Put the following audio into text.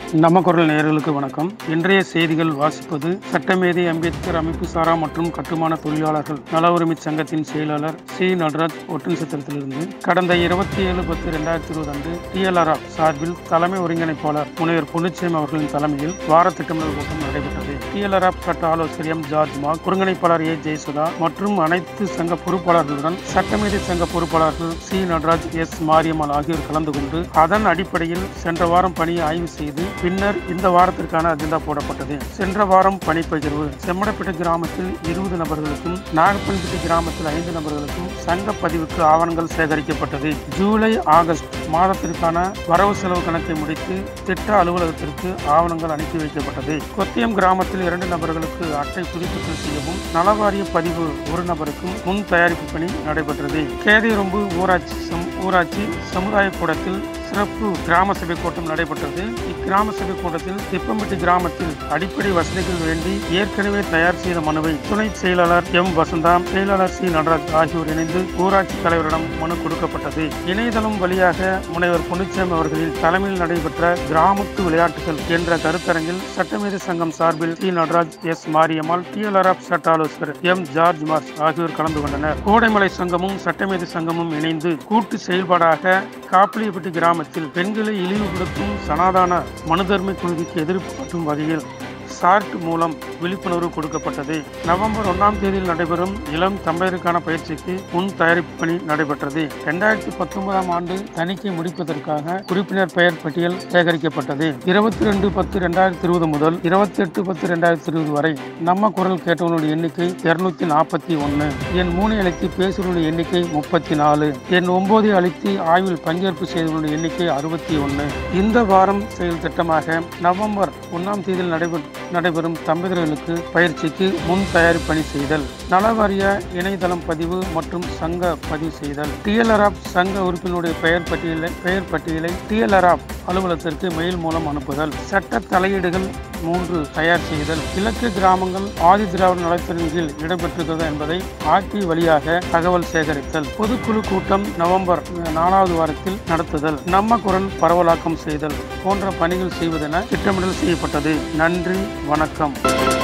நம்ம குரல் நேயர்களுக்கு வணக்கம் இன்றைய செய்திகள் வாசிப்பது சட்டமேதை அம்பேத்கர் அமைப்பு சாரா மற்றும் கட்டுமான தொழிலாளர்கள் நல உரிமை சங்கத்தின் செயலாளர் சி நடராஜ் ஒட்டன்சத்திரத்திலிருந்து கடந்த இருபத்தி ஏழு பத்து ரெண்டாயிரத்தி இருபது அன்று டிஎல்ஆர்ஆர் சார்பில் தலைமை ஒருங்கிணைப்பாளர் முனைவர் பொன்னுச்சேம் அவர்களின் தலைமையில் வார திட்டமிடல் கூட்டம் நடைபெற்றது டிஎல்ஆர்ஆர் சட்ட ஆலோசகர் எம் ஜார்ஜ் மார்க் ஒருங்கிணைப்பாளர் ஏ ஜெயசுதா மற்றும் அனைத்து சங்க பொறுப்பாளர்களுடன் சட்டமேதை சங்க பொறுப்பாளர்கள் சி நடராஜ் எஸ் மாரியம்மாள் ஆகியோர் கலந்து கொண்டு அதன் அடிப்படையில் சென்ற வாரம் பணியை ஆய்வு செய்து பின்னர் இந்த வாரத்திற்கான அஜெண்டா போடப்பட்டது சென்ற வாரம் பணிப்பகிர்வு செம்மடப்பேட்டை கிராமத்தில் இருபது நபர்களுக்கும் நாகப்பன்பட்டி கிராமத்தில் ஐந்து நபர்களுக்கும் சங்க பதிவுக்கு ஆவணங்கள் சேகரிக்கப்பட்டது ஜூலை ஆகஸ்ட் மாதத்திற்கான வரவு செலவு கணக்கை முடித்து திட்ட அலுவலகத்திற்கு ஆவணங்கள் அனுப்பி வைக்கப்பட்டது கொத்தியம் கிராமத்தில் இரண்டு நபர்களுக்கு அட்டை புதுப்பித்தல் செய்யவும் நலவாரிய பதிவு ஒரு நபருக்கும் முன் தயாரிப்பு பணி நடைபெற்றது கேதிரும்பு ஊராட்சி சம்- ஊராட்சி சமுதாய கூடத்தில் சிறப்பு கிராம சபை கூட்டம் நடைபெற்றது இக்கிராம சபை கூட்டத்தில் திப்பம்பட்டி கிராமத்தில் அடிப்படை வசதிகள் வேண்டி ஏற்கனவே தயார் செய்த மனுவை துணை செயலாளர் எம் வசந்தா செயலாளர் சி நடராஜ் ஆகியோர் இணைந்து ஊராட்சி தலைவரிடம் மனு கொடுக்கப்பட்டது இணையதளம் வழியாக முனைவர் பொன்னுச்சாமி அவர்களின் தலைமையில் நடைபெற்ற கிராமத்து விளையாட்டுகள் என்ற கருத்தரங்கில் சட்டமேதை சங்கம் சார்பில் C Nataraj S Mariyammal DLRF சட்ட ஆலோசகர் எம் ஜார்ஜ் மார்ஸ் ஆகியோர் கலந்து கொண்டனர் கோடைமலை சங்கமும் சட்டமேதை சங்கமும் இணைந்து கூட்டு செயல்பாடாக காப்பிலியப்பட்டி கிராமத்தில் பெண்களை இழிவுபடுத்தும் சனாதான மனுதர்மை கொள்கைக்கு எதிர்ப்பு காட்டும் வகையில் சார்ட் மூலம் விழிப்புணர்வு கொடுக்கப்பட்டது நவம்பர் ஒன்றாம் தேதியில் நடைபெறும் இளம் தம்பதியருக்கான பயிற்சிக்கு முன் தயாரிப்பு பணி நடைபெற்றது இரண்டாயிரத்தி பத்தொன்பதாம் ஆண்டு தணிக்கை முடிப்பதற்காக உறுப்பினர் பெயர் பட்டியல் சேகரிக்கப்பட்டது இருபத்தி ரெண்டு பத்து ரெண்டாயிரத்தி இருபது முதல் இருபத்தி எட்டு பத்து ரெண்டாயிரத்தி இருபது வரை நம்ம குரல் கேட்டவனுடைய எண்ணிக்கை இருநூத்தி நாற்பத்தி ஒன்று என் மூணை அழைத்து பேசுவனுடைய எண்ணிக்கை முப்பத்தி நாலு என் ஒன்பதை அழைத்து ஆய்வில் பங்கேற்பு செய்தவனுடைய எண்ணிக்கை அறுபத்தி ஒன்று இந்த வாரம் செயல் திட்டமாக நவம்பர் ஒன்றாம் தேதியில் நடைபெறும் நடைபெறும் தம்பதியர்களுக்கு பயிற்சிக்கு முன் தயாரிப்பு பணி செய்தல் நலவாரிய இணையதளம் பதிவு மற்றும் சங்க பதிவு செய்தல் டிஎல்ஆர்ஆப் சங்க உறுப்பினருடைய பெயர் பட்டியலை பெயர் பட்டியலை டிஎல்ஆர்ஆப் அலுவலகத்திற்கு மெயில் மூலம் அனுப்புதல் சட்ட தலையீடுகள் மூன்று தயார் செய்தல் கிழக்கு கிராமங்கள் ஆதி திராவிட நலத்தின் கீழ் இடம்பெற்றிருக்கிறது என்பதை ஆர்டி வழியாக தகவல் சேகரித்தல் பொதுக்குழு கூட்டம் நவம்பர் நாலாவது வாரத்தில் நடத்துதல் நம்ம குரல் பரவலாக்கம் செய்தல் போன்ற பணிகள் செய்வதென திட்டமிடல் செய்யப்பட்டது நன்றி வணக்கம்